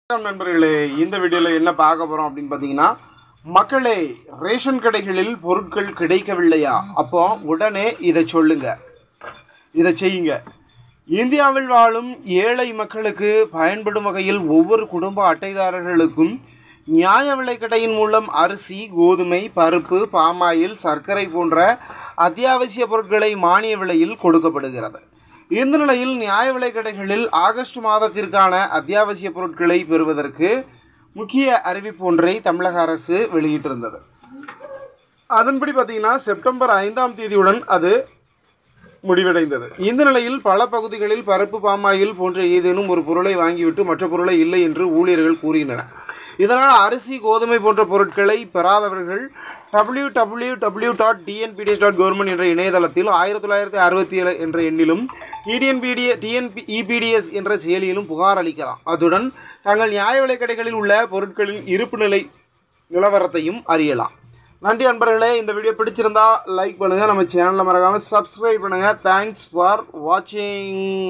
வணக்கம் நண்பர்களே இந்த வீடியோவில் என்ன பார்க்க போகிறோம் அப்படின்னு பார்த்தீங்கன்னா மக்களே ரேஷன் கடைகளில் பொருட்கள் கிடைக்கவில்லையா அப்போ உடனே இதை சொல்லுங்க இதை செய்யுங்க இந்தியாவில் வாழும் ஏழை மக்களுக்கு பயன்படும் வகையில் ஒவ்வொரு குடும்ப அட்டைதாரர்களுக்கும் நியாய விலைக் கடையின் மூலம் அரிசி கோதுமை பருப்பு பாமாயில் சர்க்கரை போன்ற அத்தியாவசிய பொருட்களை மானிய விலையில் கொடுக்கப்படுகிறது இந்த நிலையில் நியாய விலைக் கடைகளில் ஆகஸ்ட் மாதத்திற்கான அத்தியாவசிய பொருட்களை பெறுவதற்கு முக்கிய அறிவிப்பு ஒன்றை தமிழக அரசு வெளியிட்டிருந்தது அதன்படி பார்த்தீங்கன்னா செப்டம்பர் ஐந்தாம் தேதியுடன் அது முடிவடைந்தது இந்த நிலையில் பல பகுதிகளில் பருப்பு பாமாயில் போன்ற ஏதேனும் ஒரு பொருளை வாங்கிவிட்டு மற்ற பொருளை இல்லை என்று ஊழியர்கள் கூறினர் இதனால் அரிசி கோதுமை போன்ற பொருட்களை பெறாதவர்கள் W W W dot TNPDS dot government என்ற இணையதளத்தில் ஆயிரத்தி தொள்ளாயிரத்தி அறுபத்தி ஏழு என்ற எண்ணிலும் டிஎன்பிடிஎ டிஎன்பி இபிடிஎஸ் என்ற செயலியிலும் புகார் அளிக்கலாம் அதுடன் தங்கள் நியாய விலைக் கடைகளில் உள்ள பொருட்களின் இருப்பு நிலை நிலவரத்தையும் அறியலாம் நன்றி நண்பர்களே இந்த வீடியோ பிடிச்சிருந்தா லைக் பண்ணுங்கள் நம்ம சேனலை மறக்காமல் சப்ஸ்கிரைப் பண்ணுங்கள் தேங்க்ஸ் ஃபார் வாட்சிங்